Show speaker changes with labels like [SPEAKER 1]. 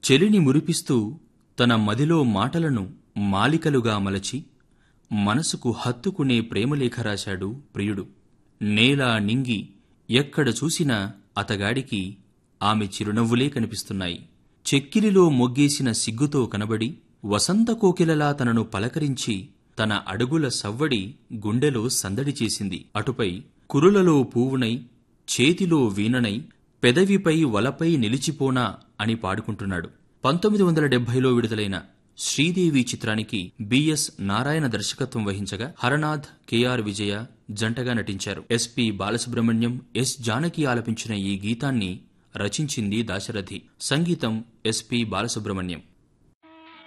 [SPEAKER 1] చెలిని మురిపిస్తూ తన మదిలో మాటలను మాలికలుగా మలచి మనసుకు హత్తుకునే ప్రేమలేఖ రాశాడు ప్రియుడు నేల నింగి ఎక్కడ చూసినా అతగాడికి ఆమె చిరునవ్వులే కనిపిస్తున్నాయి చెక్కిలిలో మొగ్గేసిన సిగ్గుతో కనబడి వసంత కోకిలలా తనను పలకరించి తన అడుగుల సవ్వడి గుండెలో సందడి చేసింది అటుపై కురులలో పువ్వునై చేతిలో వీణనై పెదవిపై వలపై నిలిచిపోనా అని పాడుకుంటున్నాడు పంతొమ్మిది వందల డెబ్బైలో విడుదలైన శ్రీదేవి చిత్రానికి బిఎస్ నారాయణ దర్శకత్వం వహించగా హరనాథ్ కెఆర్ విజయ జంటగా నటించారు ఎస్పి బాలసుబ్రహ్మణ్యం ఎస్ జానకి ఆలపించిన ఈ గీతాన్ని రచించింది దాశరథి సంగీతం ఎస్పి బాలసుబ్రహ్మణ్యం